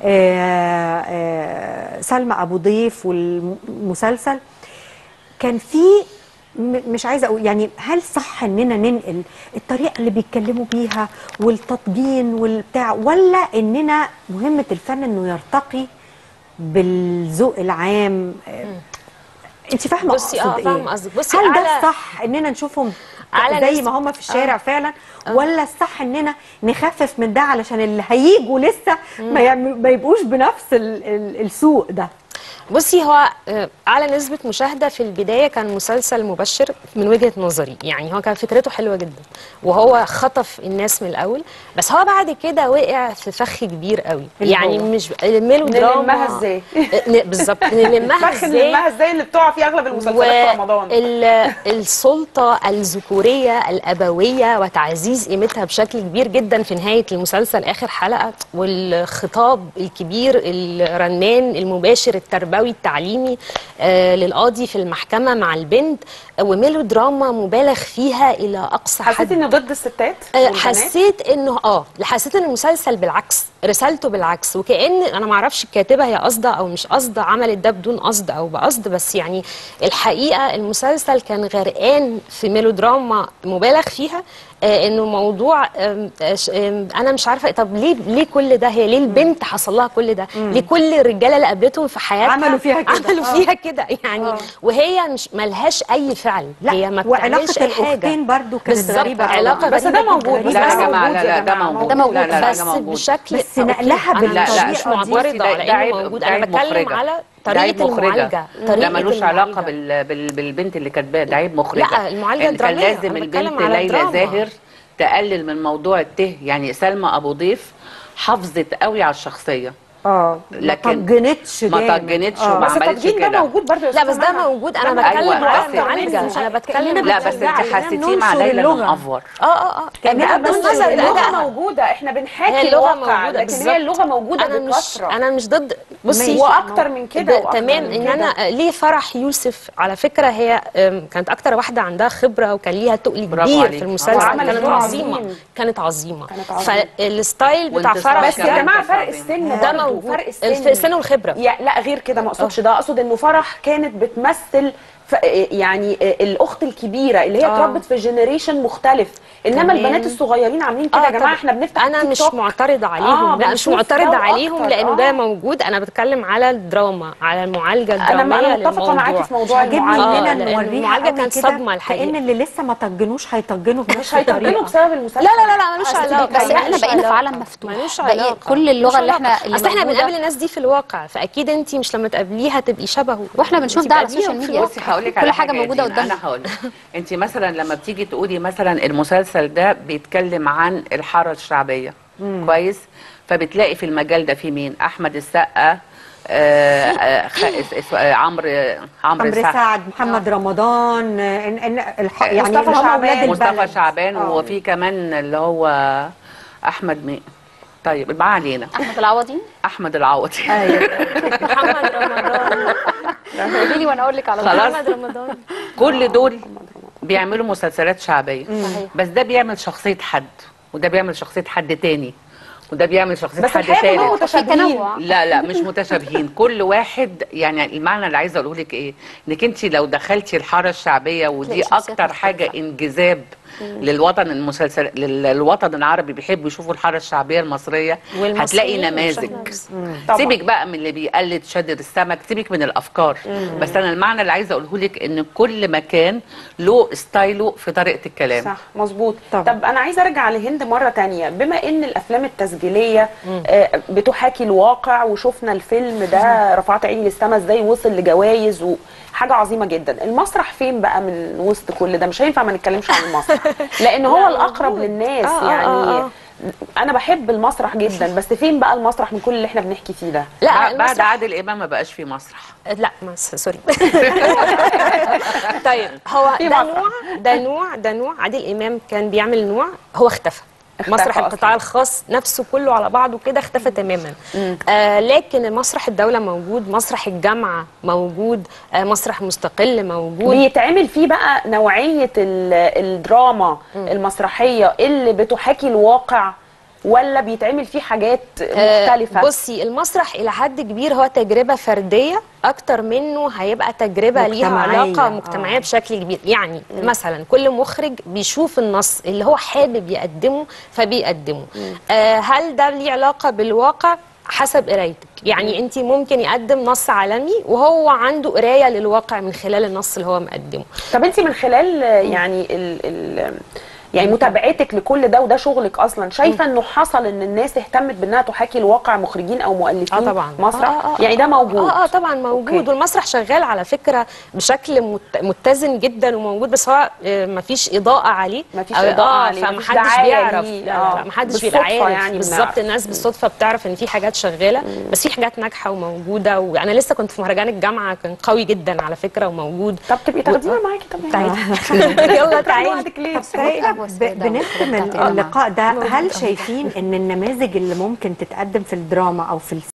آه، آه، سلمى ابو ضيف والمسلسل كان في م- مش عايزه اقول يعني هل صح اننا ننقل الطريقه اللي بيتكلموا بيها والتطجين والبتاع ولا اننا مهمه الفن انه يرتقي بالذوق العام آه، انت فاهمه بصي، اقصد اه، ايه فاهمة قصدك. بصي، هل ده على- الصح اننا نشوفهم على زي نفس- ما هم في الشارع فعلا ولا الصح اننا نخفف من ده علشان اللي هيجوا لسه ما, يعمل ما يبقوش بنفس ال ال السوق ده بصي هو آه، اعلى نسبه مشاهده في البدايه كان مسلسل مبشر من وجهه نظري يعني هو كان فكرته حلوه جدا وهو خطف الناس من الاول بس هو بعد كده وقع في فخ كبير قوي اللي يعني هو؟ مش الميلودراما نلمها إزاي؟ آه، ن- بالظبط نلمها فخ ازاي نلمها ازاي اللي بتقع في اغلب المسلسلات في رمضان السلطة الذكورية الأبوية وتعزيز قيمتها بشكل كبير جدا في نهاية المسلسل آخر حلقة والخطاب الكبير الرنان المباشر التربوي التعليمي آه للقاضي في المحكمة مع البنت وميلو دراما مبالغ فيها إلى أقصى حد حسيتي انه ضد الستات آه، والبنات؟ حسيت انه اه حسيت ان المسلسل بالعكس رسالته بالعكس وكأن انا ما اعرفش الكاتبه هي قصده او مش قصده عملت ده بدون قصد او بقصد بس يعني الحقيقه المسلسل كان غرقان في ميلودراما مبالغ فيها آه انه موضوع آم، آه، ش- آم، انا مش عارفه طب ليه ليه كل ده هي ليه البنت حصل لها كل ده ليه كل الرجاله اللي قابلتهم في حياتها عملوا فيها كده. عملوا آه. فيها كده يعني آه. وهي مش ملهاش اي فعل لا هي ما وعلاقه بتعملش اي حاجه الاختين برضو كانت بالظبط، غريبه أوي. علاقة بس غريبة ده موجود جداً. بس لا ده يا جماعة، موجود لا، يا لا، ده جماعة، موجود. ده موجود لا، لا، لا، بس ده موجود. بشكل بس نقلها أوكي، انا بالطريقة مش دي. معترضه ده- على ده انه عيب- موجود ده انا عيب بتكلم مخرجة. على ده عيب طريقه مخرجة. المعالجه ده طريقه ملوش علاقه المعالجة. بال... بال... بالبنت اللي كاتباه ده عيب مخرجه لا، المعالجة يعني كان درامية. لازم أنا بتكلم البنت على ليلى دراما. زاهر تقلل من موضوع الته يعني سلمى ابو ضيف حافظت قوي على الشخصيه اه لكن ما طجنتش ما جامد. طجنتش آه. وما بس عملتش التطجين ده كده. موجود برضه يا لا أستاذة بس ده مها. موجود انا ده بتكلم أيوة، على بس- المعالجه بس- انا بتكلم كأننا لا بس بتشجع انت إننا حسيتيه مع ننشر ليلى اللغة. منأفور اه اه اه كان لا بغض بس النظر ده اللغه أداء. موجوده احنا بنحاكي هي اللغه الواقع موجوده لكن بالظبط. هي اللغه موجوده انا مش بكثره انا مش ضد بصي واكتر من كده ب- وأكتر تمام من ان كده. انا ليه فرح يوسف على فكره هي أم، كانت اكتر واحده عندها خبره وكان ليها تقل برافو كبير عليك. في المسلسل وعملت كانت دور عظيمه عظيم. كانت عظيمه كانت عظيمة. فالستايل بتاع وانتصار فرح بس يا كمان ده جماعه فرق عظيم. السن ده برضه، موجود فرق الف- السن السن والخبره يا لا غير كده ما اقصدش ده اقصد انه فرح كانت بتمثل ف... يعني الاخت الكبيره اللي هي آه. اتربت في جنريشن مختلف انما تمام. البنات الصغيرين عاملين كده آه يا جماعه طب احنا بنفتح انا التيك مش توك. معترضه آه، عليهم لا مش بنشوف معترضه ده عليهم وأكتر. لانه آه. ده موجود انا بتكلم على الدراما على المعالجه انا الدراميه انا متفقه معاكي للموضوع. في موضوع عاجبني المعالجه اننا آه، لأن نوريها المعالجة قوي كانت كده صدمة الحقيقة. كأن اللي لسه ما طجنوش هيطجنوا بنفس مش هيطجنوا الطريقه بسبب المسلسل لا لا لا لا ملوش أصل علاقه بيتهيألي بس احنا ملوش بقينا في علاقة. عالم مفتوح ملوش بقي علاقه كل اللغه ملوش اللي احنا علاقة. اللي اصل احنا موجودة- بنقابل الناس دي في الواقع فاكيد انت مش لما تقابليها تبقي شبهه واحنا بنشوف أنت ده على بتقابليهم السوشيال في ميديا. بصي هقول لك كل على حاجة يا موجودة دينا. قدامنا. انا هقول انت مثلا لما بتيجي تقولي مثلا المسلسل ده بيتكلم عن الحاره الشعبيه كويس فبتلاقي في المجال ده في مين احمد السقا آه، آه، خ- اس- اس- آه، عمرو عمرو عمرو سعد سعد محمد رمضان آه، إن إن الح... يعني مصطفى اللي هم شعبان. ولاد مصطفى البلد. شعبان آه. وفي كمان اللي هو احمد مين طيب ما علينا احمد العوضي احمد العوضي ايوه محمد رمضان قولي لي وانا اقول لك على خلاص. محمد رمضان كل دول بيعملوا مسلسلات شعبيه صحيح. بس ده بيعمل شخصيه حد وده بيعمل شخصيه حد تاني وده بيعمل شخصيه بس حد الحقيقه هم تالت في متشابهين تنوع لا لا مش متشابهين كل واحد يعني المعنى اللي عايزه اقوله لك ايه انك انت لو دخلتي الحاره الشعبيه ودي تلاقي شخصيات اكتر حاجه مختلفة. انجذاب للوطن المسلسل للوطن العربي بيحبوا يشوفوا الحاره الشعبيه المصريه والمصريين هتلاقي بشكل نماذج عام. طبعاً. سيبك بقى من اللي بيقلد شادر السمك سيبك من الافكار بس انا المعنى اللي عايزه اقوله لك ان كل مكان له ستايله في طريقه الكلام صح مظبوط طبعا. طب انا عايزه ارجع لهند مره تانية بما ان الافلام التسجيليه آه، بتحاكي الواقع وشفنا الفيلم ده رفعت عيني للسما ازاي وصل لجوائز وحاجه عظيمه جدا المسرح فين بقى من وسط كل ده مش هينفع ما نتكلمش عن المسرح لان هو الاقرب للناس آه، آه، يعني آه، آه. انا بحب المسرح جدا بس فين بقى المسرح من كل اللي احنا بنحكي فيه ده لا بعد بعد المسرح- عادل امام ما بقاش في مسرح لا مس سوري طيب هو في ده مسرح. نوع ده نوع ده نوع عادل امام كان بيعمل نوع هو اختفى اختفى مسرح أصلاً. القطاع الخاص نفسه كله على بعضه كده اختفى تماما آه لكن مسرح الدوله موجود مسرح الجامعه موجود آه مسرح مستقل موجود بيتعمل فيه بقى نوعية ال- الدراما المسرحية اللي بتحاكي الواقع ولا بيتعمل فيه حاجات آه، مختلفه بصي المسرح الى حد كبير هو تجربه فرديه اكتر منه هيبقى تجربه ليها مجتمعية، علاقه آه. مجتمعيه بشكل كبير يعني مثلا كل مخرج بيشوف النص اللي هو حابب يقدمه فبيقدمه آه هل ده ليه علاقه بالواقع حسب قرايتك يعني انت ممكن يقدم نص عالمي وهو عنده قرايه للواقع من خلال النص اللي هو مقدمه طب انت من خلال آه، يعني ال ال يعني متابعتك لكل ده وده شغلك اصلا شايفه انه حصل ان الناس اهتمت بانها تحاكي الواقع مخرجين او مؤلفين اه طبعا مسرح آه آه آه يعني ده موجود اه اه طبعا موجود أوكي. والمسرح شغال على فكره بشكل مت- متزن جدا وموجود بس هو آه، مفيش اضاءه عليه مفيش أو- إضاءة آه عليه، مفيش فمحدش دعاية بيعرف ليه، لا لا آه. لا محدش بيبقى بالصدفة عارف يعني بالظبط بنعرف. الناس بالصدفه بتعرف ان في حاجات شغاله بس في حاجات ناجحه وموجوده وانا لسه كنت في مهرجان الجامعه كان قوي جدا على فكره وموجود طب تبقي تاخدينا معاكي طب تعالي يلا تعالي لوحدك ليه ب- بنختم اللقاء ده هل شايفين ان النماذج اللي ممكن تتقدم في الدراما او في